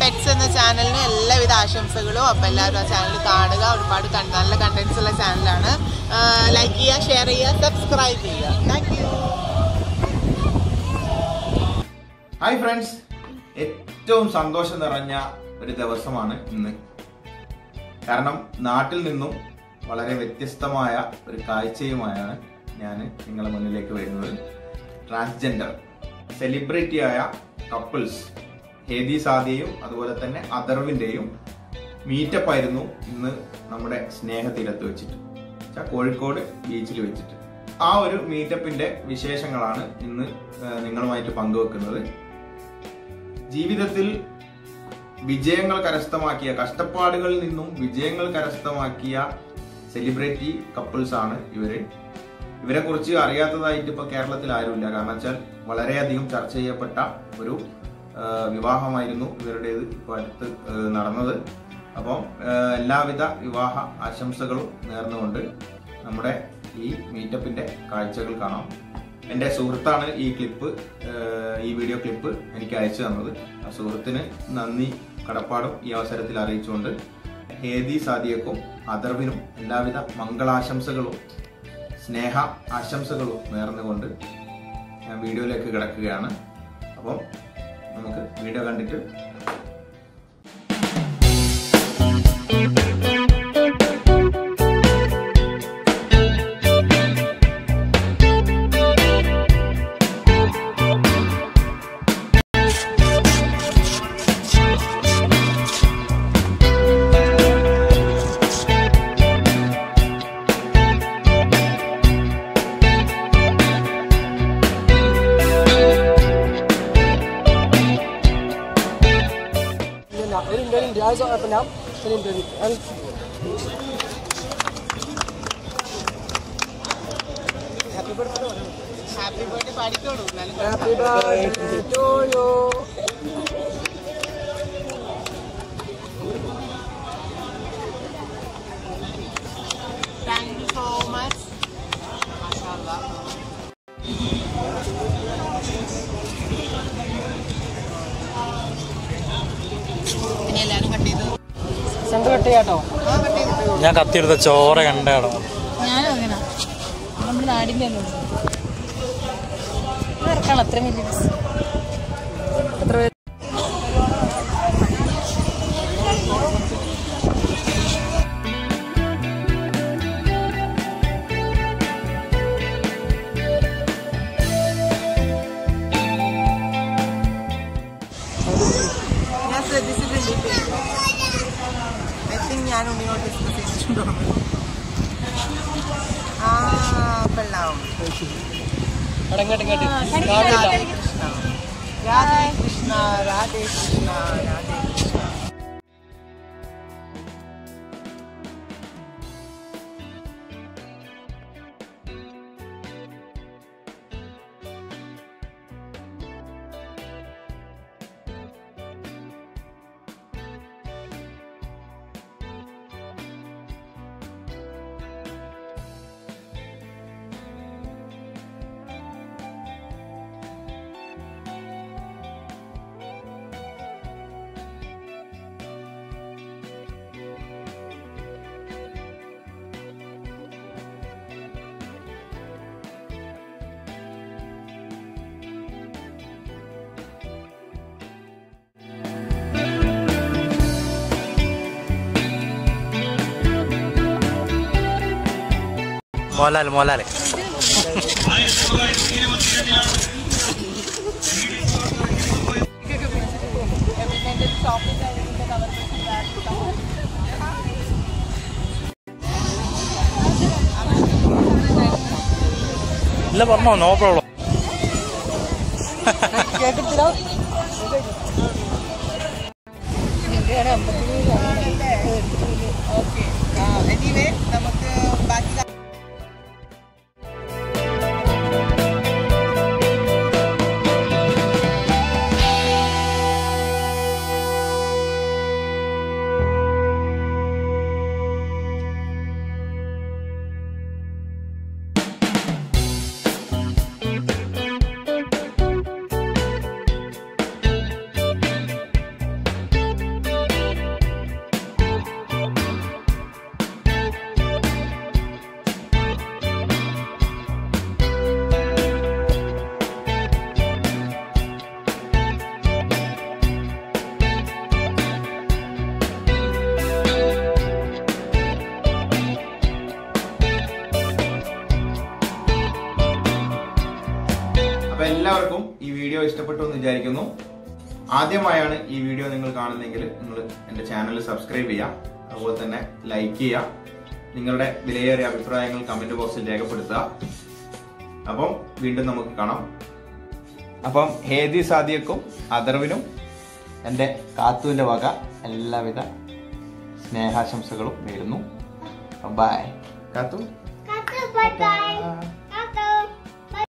Pets എന്ന ചാനലിന് എല്ലാവിധ ആശംസകളും അപ്പോൾ എല്ലാവരും ആ ചാനൽ കാണുക ഒരുപാട് കണ്ട- നല്ല കണ്ടന്റ്സ് ഉള്ള ചാനലാണ് ലൈക്ക് ചെയ്യുക ഷെയർ ചെയ്യുക സബ്സ്ക്രൈബ് ചെയ്യുക താങ്ക് യു ഹായ് ഫ്രണ്ട്സ് ഏറ്റവും സന്തോഷം നിറഞ്ഞ ഒരു ദിവസമാണ് ഇന്ന് കാരണം നാട്ടിൽ നിന്നും വളരെ വ്യത്യസ്തമായ ഒരു കാഴ്ചയുമായാണ് ഞാൻ നിങ്ങളുടെ മുന്നിലേക്ക് വരുന്നത് ട്രാൻസ്ജെൻഡർ സെലിബ്രിറ്റിയായ കപ്പിൾസ് ഹേദി സാദിയയും അതുപോലെ തന്നെ അദർവിന്റെയും മീറ്റപ്പ് ആയിരുന്നു ഇന്ന് നമ്മുടെ സ്നേഹതീരത്ത് വെച്ചിട്ട് വെച്ചാ കോഴിക്കോട് ബീച്ചിൽ വെച്ചിട്ട് ആ ഒരു മീറ്റപ്പിന്റെ വിശേഷങ്ങളാണ് ഇന്ന് ആ, നിങ്ങളുമായിട്ട് പങ്കുവെക്കുന്നത് ജീവിതത്തിൽ വിജയങ്ങൾ കരസ്ഥമാക്കിയ കഷ്ടപ്പാടുകളിൽ നിന്നും വിജയങ്ങൾ കരസ്ഥമാക്കിയ സെലിബ്രിറ്റി കപ്പിൾസ് ആണ് ഇവര് ഇവരെ കുറിച്ച് അറിയാത്തതായിട്ട് ഇപ്പൊ കേരളത്തിൽ ആരുമില്ല കാരണം വെച്ചാൽ വളരെയധികം ചർച്ച ചെയ്യപ്പെട്ട ഒരു ആ, വിവാഹമായിരുന്നു ഇവരുടേത് ഇപ്പൊ അടുത്ത് ആ, നടന്നത് അപ്പം ആ, എല്ലാവിധ വിവാഹ ആശംസകളും നേർന്നുകൊണ്ട് നമ്മുടെ ഈ മീറ്റപ്പിന്റെ കാഴ്ചകൾ കാണാം എൻ്റെ സുഹൃത്താണ് ഈ ക്ലിപ്പ് ഏഹ്, ഈ വീഡിയോ ക്ലിപ്പ് എനിക്ക് അയച്ചു തന്നത് ആ സുഹൃത്തിന് നന്ദി കടപ്പാടും ഈ അവസരത്തിൽ അറിയിച്ചുകൊണ്ട് ഹേദി സാദിയക്കും അദർവിനും എല്ലാവിധ മംഗളാശംസകളും സ്നേഹ ആശംസകളും നേർന്നുകൊണ്ട് ഞാൻ വീഡിയോയിലേക്ക് കിടക്കുകയാണ് അപ്പം നമുക്ക് വീഡിയോ കണ്ടിട്ട് ഇല്ല ഒരു മിനിറ്റ് ഒരു മിനിറ്റ് അത് സോ- അപ്പം ഞാൻ ഒരു മിനിറ്റ് ഒരു minute happy birthday happy birthday പാടിക്കോളൂ എന്നാലും happy birthday to you thank you so much മാഷാ പിന്നെ എല്ലാവരും കട്ട് ചെയ്തു സെൻറ്റർ കട്ട് ചെയ്യാട്ടോ ആ കട്ട് ചെയ്തു ഞാൻ കത്തിയെടുത്ത ചോര കണ്ടാടോ ഞാനും അങ്ങനെ നമ്മുടെ നാടിൻ്റെ തന്നെ ഉണ്ട് ഇത് ഇറക്കണം അത്രയും വലിയ piece. എത്ര പേര് ഞാൻ ശ്രദ്ധിച്ചിട്ടുണ്ട് ഐ തിങ്ക് ഞാൻ ഉണ്ണിയോട് ഡിസ്കസ് ചെയ്തിട്ടുണ്ടോ ആ കൊള്ളാം ഇങ്ങോട്ട് ഇങ്ങോട്ട് രാധേ കൃഷ്ണ രാധേ കൃഷ്ണ രാധേ കൃഷ്ണ രാധേ കൃഷ്ണ മോലാൽ മോലാൽ ഇല്ല പറഞ്ഞോ നോ പ്രോബ്ലം കേട്ടിട്ടില്ല ഓക്കെ എനിവേ നമുക്ക് ബാക്കി കാ- ഈ വീഡിയോ ഇഷ്ടപ്പെട്ടു എന്ന് വിചാരിക്കുന്നു ആദ്യമായാണ് ഈ വീഡിയോ നിങ്ങൾ കാണുന്നതെങ്കിൽ നിങ്ങൾ എൻ്റെ ചാനൽ സബ്സ്ക്രൈബ് ചെയ്യുക അതുപോലെ തന്നെ ലൈക്ക് ചെയ്യുക നിങ്ങളുടെ വിലയേറിയ അഭിപ്രായങ്ങൾ കമന്റ് ബോക്സിൽ രേഖപ്പെടുത്തുക അപ്പം വീണ്ടും നമുക്ക് കാണാം അപ്പം ഹേദി സാദിയക്കും അതർവിനും എൻ്റെ കാത്തുവിൻ്റെ വക എല്ലാവിധ സ്നേഹാശംസകളും നേരുന്നു ബൈ കാത്തു Bye bye.